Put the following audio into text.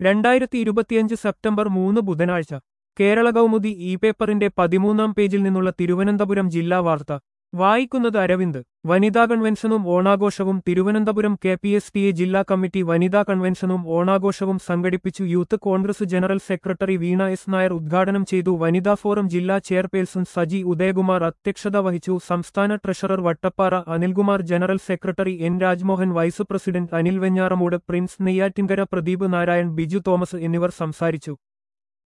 രണ്ടായിരത്തി ഇരുപത്തിയഞ്ച് സെപ്റ്റംബർ മൂന്ന് ബുധനാഴ്ച കേരള കൗമുദി ഇ പേപ്പറിന്റെ പതിമൂന്നാം പേജിൽ നിന്നുള്ള തിരുവനന്തപുരം ജില്ലാ വാർത്ത വായിക്കുന്നത് അരവിന്ദ് വനിതാ കൺവെൻഷനും ഓണാഘോഷവും Thiruvananthapuram K P S T A ജില്ലാ കമ്മിറ്റി വനിതാ കൺവെൻഷനും ഓണാഘോഷവും സംഘടിപ്പിച്ചു Youth Congress general secretary Veena S Nair ഉദ്ഘാടനം ചെയ്തു വനിതാ ഫോറം ജില്ലാ ചെയർപേഴ്സൺ സജി ഉദയകുമാർ അധ്യക്ഷത വഹിച്ചു സംസ്ഥാന treasurer Vattappara Anilkumar general secretary N Rajmohan vice president Anil Venjaramoodu Prince Neyyattinkara Pradeep Narayan Biju Thomas എന്നിവർ സംസാരിച്ചു